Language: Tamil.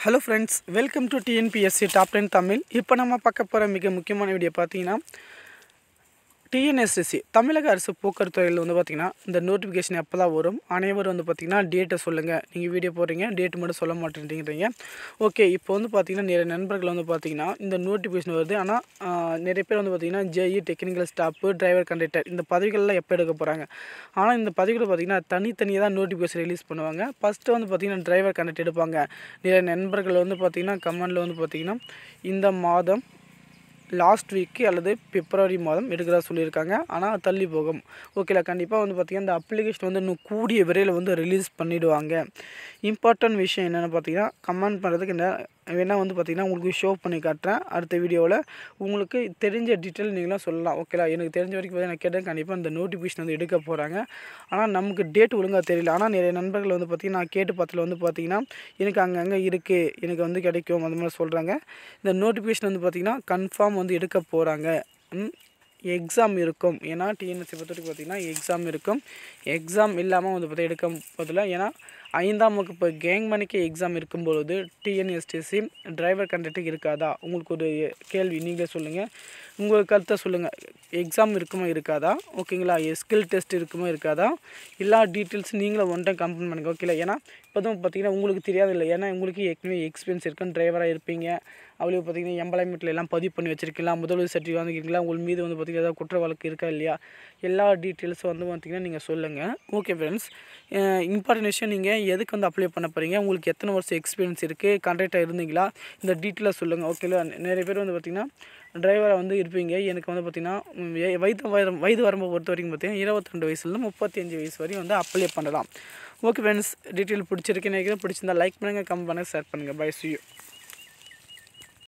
hello friends welcome to TNPSC top ten Tamil இப்போ நம்ம பார்க்க போகிற மிக முக்கியமான வீடியோ பார்த்தீங்கன்னா டிஎன்எஸ்எஸ்சி தமிழக அரசு போக்குவரத்து துறையில் வந்து பார்த்திங்கன்னா இந்த நோட்டிஃபிகேஷன் எப்போ தான் வரும் அனைவரும் வந்து பார்த்திங்கன்னா டேட்டை சொல்லுங்கள் நீங்கள் வீடியோ போடுறீங்க டேட் மட்டும் சொல்ல மாட்டேன்றீங்க ஓகே இப்போ வந்து பார்த்திங்கன்னா நிறைய நண்பர்கள் வந்து பார்த்திங்கன்னா இந்த நோட்டிஃபிகேஷன் வருது ஆனால் நிறைய பேர் வந்து பார்த்திங்கன்னா JE technical staff driver conductor இந்த பதவிகள்லாம் எப்போ எடுக்க போகிறாங்க ஆனால் இந்த பதவிகள் பார்த்திங்கன்னா தனித்தனியாக தான் நோட்டிஃபிகேஷன் ரிலீஸ் பண்ணுவாங்க ஃபஸ்ட்டு வந்து பார்த்திங்கன்னா டிரைவர் கண்டக்டர் எடுப்பாங்க நிறைய நண்பர்கள் வந்து பார்த்திங்கன்னா கமெண்டில் வந்து பார்த்திங்கன்னா இந்த மாதம் லாஸ்ட் வீக்கு அல்லது பிப்ரவரி மாதம் எடுக்கிறதா சொல்லியிருக்காங்க ஆனால் தள்ளி போகும் ஓகேல கண்டிப்பாக வந்து பார்த்திங்கன்னா இந்த அப்ளிகேஷன் வந்து இன்னும் கூடிய விரைவில் வந்து ரிலீஸ் பண்ணிவிடுவாங்க இம்பார்ட்டன்ட் விஷயம் என்னென்னு பார்த்தீங்கன்னா கமெண்ட் பண்ணுறதுக்கு என்ன வேணால் வந்து பார்த்திங்கன்னா உங்களுக்கு ஷோ பண்ணி காட்டுறேன் அடுத்த வீடியோவில் உங்களுக்கு தெரிஞ்ச டீட்டெயில் நீங்களாம் சொல்லலாம் ஓகேலா எனக்கு தெரிஞ்ச வரைக்கும் பார்த்தீங்கன்னா கேட்டேன் கண்டிப்பாக இந்த நோட்டிஃபிகேஷன் வந்து எடுக்க போகிறாங்க ஆனால் நமக்கு டேட் ஒழுங்காக தெரியல ஆனால் நிறைய நண்பர்கள் வந்து பார்த்திங்கன்னா நான் கேட்டு பார்த்ததில் வந்து பார்த்திங்கன்னா எனக்கு அங்கங்கே இருக்குது எனக்கு வந்து கிடைக்கும் அந்த மாதிரி சொல்கிறாங்க இந்த நோட்டிஃபிகேஷன் வந்து பார்த்திங்கன்னா கன்ஃபார்ம் வந்து எடுக்க போகிறாங்க எக்ஸாம் இருக்கும் ஏன்னா டிஎன்எஸ்சி பொறுத்த வரைக்கும் பார்த்திங்கன்னா எக்ஸாம் இருக்கும் எக்ஸாம் இல்லாமல் வந்து பார்த்தா எடுக்க போதில்லை ஏன்னா ஐந்தாம் வகுப்பு கேங் மணிக்கு எக்ஸாம் இருக்கும்பொழுது டிஎன்எஸ்டிசி டிரைவர் கண்டக்டருக்கு இருக்காதா உங்களுக்கு ஒரு கேள்வி நீங்களே சொல்லுங்கள் உங்கள் கருத்தை சொல்லுங்கள் எக்ஸாம் இருக்குமா இருக்காதா ஓகேங்களா ஸ்கில் டெஸ்ட் இருக்குமா இருக்காதா எல்லா டீட்டெயில்ஸ் நீங்களும் ஒன் டைம் கம்ப்ளைண்ட் பண்ணுங்க ஓகேங்களா ஏன்னா இப்போ தான் பார்த்தீங்கன்னா உங்களுக்கு தெரியாது இல்லை ஏன்னா உங்களுக்கு ஏற்கனவே எக்ஸ்பீரியன்ஸ் இருக்குன்னு டிரைவராக இருப்பீங்க அவளுக்கு பார்த்தீங்கன்னா எம்ப்ளாய்மெண்ட்டில் எல்லாம் பதிவு பண்ணி வச்சிருக்கீங்களா முதல்வர் சர்டிஃபிகேட் வாங்கிருக்கீங்களா உங்கள் மீது வந்து பார்த்திங்கன்னா ஏதாவது குற்ற வழக்கு இருக்கா இல்லையா எல்லா டீட்டெயில்ஸும் வந்து பார்த்திங்கன்னா நீங்கள் சொல்லுங்கள் ஓகே ஃப்ரெண்ட்ஸ் இம்பார்ட்டன்ட் விஷயம் நீங்கள் எதுக்கு வந்து அப்ளை பண்ண போகிறீங்க உங்களுக்கு எத்தனை வருஷம் எக்ஸ்பீரியன்ஸ் இருக்குது கான்ட்ராக்டாக இருந்தீங்களா இந்த டீட்டெயிலாக சொல்லுங்கள் ஓகேங்களா நிறைய பேர் வந்து பார்த்திங்கன்னா டிரைவராக வந்து இருப்பீங்க எனக்கு வந்து பார்த்திங்கன்னா வயது வயது வயது வரம்பை பொறுத்த வரைக்கும் பார்த்திங்கன்னா இருபத்தி ரெண்டு வயசுலேருந்து முப்பத்தி அஞ்சு வயசு வரையும் வந்து அப்ளை பண்ணலாம் ஓகே ஃப்ரெண்ட்ஸ் டீட்டெயில் பிடிச்சிருக்கேன் நினைக்கிறேன் பிடிச்சிருந்தா லைக் பண்ணுங்கள் கமெண்ட் பண்ணுங்கள் ஷேர் பண்ணுங்கள் பை சி யூ